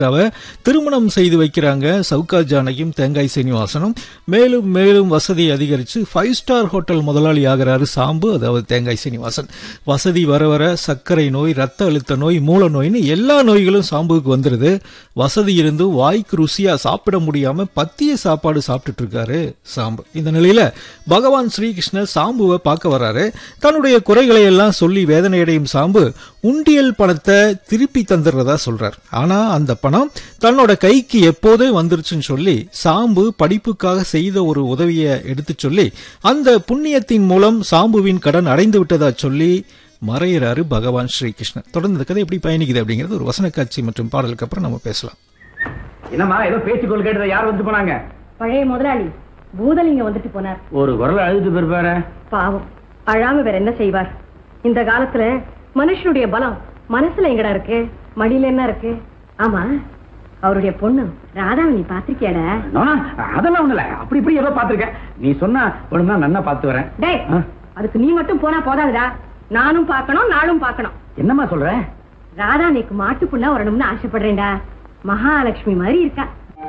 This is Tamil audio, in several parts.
அவ திருமணம் செய்து வைக்கிறாங்க சவுகா ஜானகியும் தேங்காய் சீனிவாசனும் மேலும் மேலும் வசதி அதிகரிச்சு ஃபைவ் ஸ்டார் ஹோட்டல் முதலாளி ஆகிறாரு சாம்பு அதாவது தேங்காய் சீனிவாசன் வசதி வர வர சர்க்கரை நோய் ரத்த அழுத்த நோய் மூல நோய்னு எல்லா நோய்களும் சாம்புவுக்கு வந்துருது வசதி இருந்து வாய்க்கு ருசியா சாப்பிட முடியாம பத்திய சாப்பாடு சாப்பிட்டுட்டு இருக்காரு சாம்பு இந்த நிலையில பகவான் ஸ்ரீகிருஷ்ணர் சாம்புவை பார்க்க வர்றாரு தன்னுடைய குறைகளை எல்லாம் சொல்லி வேதனையடையும் சாம்பு உண்டியல் பணத்தை திருப்பி தந்துடுறதா சொல்றார் ஆனா அந்த பணம் தன்னோட கைக்கு எப்போதே வந்துருச்சுன்னு சொல்லி சாம்பு படிப்புக்காக செய்த ஒரு உதவியை எடுத்து சொல்லி அந்த புண்ணியத்தின் மூலம் சாம்புவின் கடன் அடைந்து விட்டதா சொல்லி மறையிறாரு பகவான் ஸ்ரீகிருஷ்ணன் தொடர்ந்து இந்த கதை எப்படி பயணிக்குது அப்படிங்கிறது ஒரு வசன காட்சி மற்றும் பாடலுக்கு அப்புறம் நம்ம பேசலாம் என்னம்மா ஏதோ பேச்சுக்கோள் கேட்டதை யார் வந்து போனாங்க பழைய முதலாளி பூதலிங்க வந்துட்டு போனார் ஒரு குரல் அழுது பெறுப்பாரு பாவம் அழாம வேற என்ன செய்வார் இந்த காலத்துல மனுஷனுடைய பலம் மனசுல எங்கடா இருக்கு மடியில என்ன இருக்கு ஆமா அவருடைய பொண்ணு ராதாவை நீ பாத்திருக்கியாடா அதெல்லாம் ஒண்ணு இல்ல அப்படி இப்படி ஏதோ பாத்திருக்கேன் நீ சொன்னா ஒழுங்கா நன்னா பாத்து வரேன் டேய் ஆ? அதுக்கு நீ மட்டும் போனா போதாதுடா நானும் பார்க்கணும் நானும் பார்க்கணும் என்னம்மா சொல்ற ராதா நீக்கு மாட்டுப்புண்ணா வரணும்னு ஆசைப்படுறேன்டா மகாலட்சுமி மாதிரி இருக்கா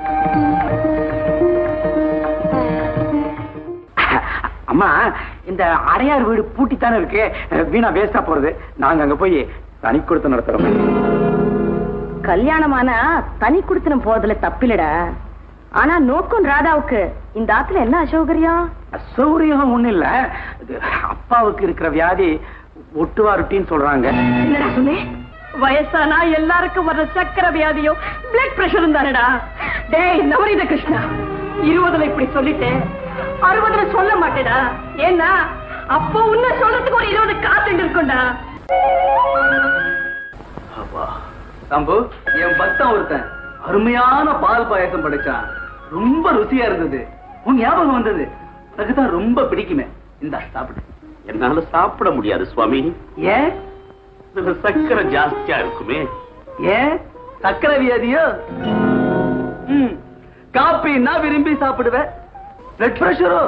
அம்மா இந்த அடையார் வீடு பூட்டித்தானே இருக்கு வீணா வேஸ்டா போறது நாங்க அங்க போய் தனி கொடுத்து நடத்துறோம் கல்யாணமானா தனி குடுத்தனம் போறதுல தப்பில்லடா ஆனா நோக்கம் ராதாவுக்கு இந்த ஆத்துல என்ன அசௌகரியம் சௌரியம் ஒண்ணு இல்ல இது அப்பாவுக்கு இருக்கிற வியாதி ஒட்டுவாருட்டின்னு சொல்றாங்க என்னடா சொன்னேன் வயசானா எல்லாருக்கும் வர்ற சக்கர வியாதியோ பிளட் பிரஷரும் தானடா டேய் நவரீத கிருஷ்ணா இருபதுல இப்படி சொல்லிட்டேன் அறுபதுல சொல்ல மாட்டேடா ஏன்னா அப்போ உன்ன சொல்றதுக்கு ஒரு இருபது காத்துட்டு இருக்கும்டா தம்பு என் பக்தன் ஒருத்தன் அருமையான பால் பாயசம் படைச்சான் ரொம்ப ருசியா இருந்தது உன் ஞாபகம் வந்தது அதுக்குதான் ரொம்ப பிடிக்குமே இந்தா சாப்பிடு என்னால சாப்பிட முடியாது சுவாமி ஏன் இதுல சக்கரை ஜாஸ்தியா இருக்குமே ஏன் சக்கரை வியாதியோ ம் காப்பின்னா விரும்பி சாப்பிடுவேன் பிளட் பிரஷரோ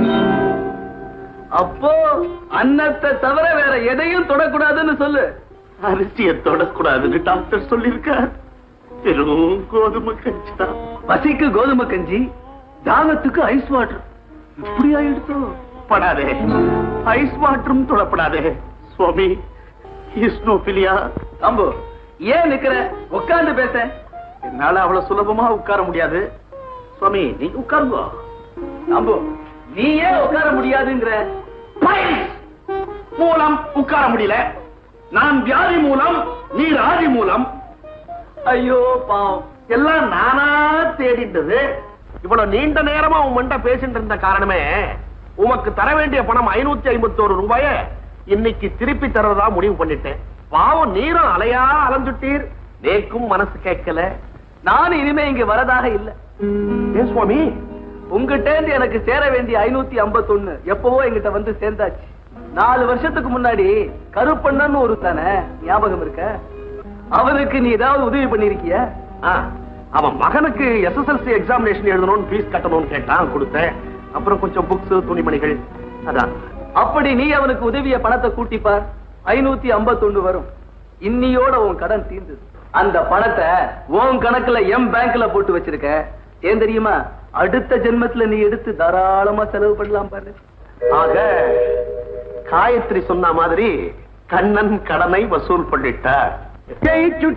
அப்போ அன்னத்தை தவிர வேற எதையும் தொடக்கூடாதுன்னு சொல்லு அரிசியை தொடக்கூடாதுன்னு டாக்டர் சொல்லியிருக்கார் வெறும் கோதுமை கஞ்சி தான் பசிக்கு கோதுமை கஞ்சி தாகத்துக்கு ஐஸ் வாட்டர் இப்படி ஆயிடுச்சோ படாதே ஐஸ் வாட்டரும் தொடப்படாதே சுவாமி இஸ்னோபிலியா அம்பு ஏன் நிக்கிற உட்கார்ந்து பேச என்னால அவ்வளவு சுலபமா உட்கார முடியாது சுவாமி நீங்க உட்காருங்க அம்பு நீ ஏன் உட்கார முடியாதுங்கிற பைல்ஸ் மூலம் உட்கார முடியல நான் வியாதி மூலம் நீ ராதி மூலம் ஐயோ பாவம் எல்லாம் நானா தேடிட்டது இவ்வளவு நீண்ட நேரமா உன் மண்ட பேசிட்டு இருந்த காரணமே உமக்கு தர வேண்டிய பணம் ஐநூத்தி ஐம்பத்தோரு ரூபாய இன்னைக்கு திருப்பி தரதா முடிவு பண்ணிட்டேன் பாவம் நீரும் அலையா அலைஞ்சுட்டீர் நேக்கும் மனசு கேட்கல நானும் இனிமே இங்க வரதாக இல்ல ஏன் சுவாமி உங்ககிட்ட இருந்து எனக்கு சேர வேண்டிய ஐநூத்தி ஐம்பத்தொன்னு எப்பவோ எங்கிட்ட வந்து சேர்ந்தாச்சு நாலு வருஷத்துக்கு முன்னாடி கருப்பண்ணன்னு ஒரு தானே ஞாபகம் இருக்க அவனுக்கு நீ ஏதாவது உதவி பண்ணிருக்கிய ஆ, அவன் மகனுக்கு எஸ்எஸ்எல்சி எக்ஸாமினேஷன் எழுதணும்னு ஃபீஸ் கட்டணும்னு கேட்டான் கொடுத்தேன் அப்புறம் கொஞ்சம் புக்ஸ் துணிமணிகள் அதான் அப்படி நீ அவனுக்கு உதவிய பணத்தை கூட்டிப்பார் ஐநூத்தி ஐம்பத்தொன்னு வரும் இன்னியோட உன் கடன் தீர்ந்தது அந்த பணத்தை உன் கணக்குல எம் பேங்க்ல போட்டு வச்சிருக்க ஏன் தெரியுமா அடுத்த ஜென்மத்துல நீ எடுத்து தாராளமா செலவு பண்ணலாம் பாரு ஆக காயத்ரி சொன்ன மாதிரி கண்ணன் கடனை வசூல் பண்ணிட்டார் ஜெயிச்சு